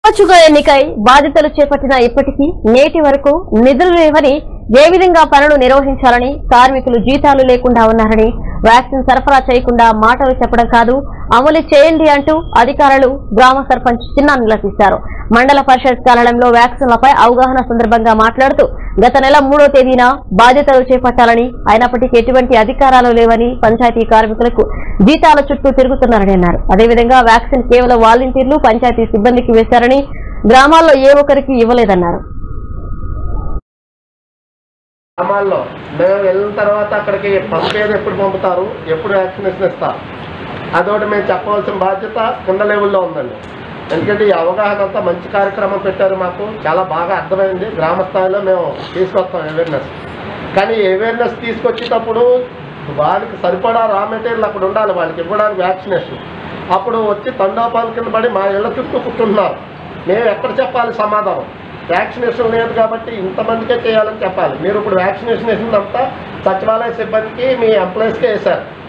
తరచుగా ఎన్నికై బాధ్యతలు చేపట్టిన ఇప్పటికీ నేటి వరకు నిధులు లేవని ఏ విధంగా పనులు నిర్వహించాలని కార్మికులు జీతాలు లేకుండా ఉన్నారని వ్యాక్సిన్ సరఫరా చేయకుండా మాటలు చెప్పడం కాదు అమలు చేయండి అంటూ అధికారులు గ్రామ సర్పంచ్ చిన్న నిలదీశారు మండల పరిషత్ కార్యాలయంలో వ్యాక్సిన్లపై అవగాహన సందర్భంగా మాట్లాడుతూ గత నెల మూడో తేదీన బాధ్యతలు చేపట్టాలని అయినప్పటికీ ఎటువంటి అధికారాలు లేవని పంచాయతీ కార్మికులకు జీతాల చుట్టూ తిరుగుతున్నారని అన్నారు అదేవిధంగా వ్యాక్సిన్ కేవలం వాలంటీర్లు పంచాయతీ సిబ్బందికి వేశారని గ్రామాల్లో ఏ ఒక్కరికి ఇవ్వలేదన్నారు గ్రామాల్లో మేము వెళ్ళిన తర్వాత అక్కడికి పంపేది ఎప్పుడు పంపుతారు ఎప్పుడు వ్యాక్సినేషన్ ఇస్తారు అదొకటి మేము చెప్పవలసిన బాధ్యత కింద లెవెల్లో ఉందండి ఎందుకంటే ఈ అవగాహన అంతా మంచి కార్యక్రమం పెట్టారు మాకు చాలా బాగా అర్థమైంది గ్రామ స్థాయిలో మేము తీసుకొస్తాం అవేర్నెస్ కానీ అవేర్నెస్ తీసుకొచ్చేటప్పుడు వాళ్ళకి సరిపడా రా మెటీరియల్ అక్కడ ఉండాలి వాళ్ళకి ఇవ్వడానికి వ్యాక్సినేషన్ అప్పుడు వచ్చి తండోపాల కింద పడి మా ఇళ్ళ చుట్టూ కూర్చుంటున్నారు మేము ఎక్కడ చెప్పాలి సమాధానం వ్యాక్సినేషన్ లేదు కాబట్టి ఇంతమందికే చేయాలని చెప్పాలి మీరు ఇప్పుడు వ్యాక్సినేషన్ వేసిందంతా సచివాలయ సిబ్బందికి మీ ఎంప్లాయీస్కే వేశారు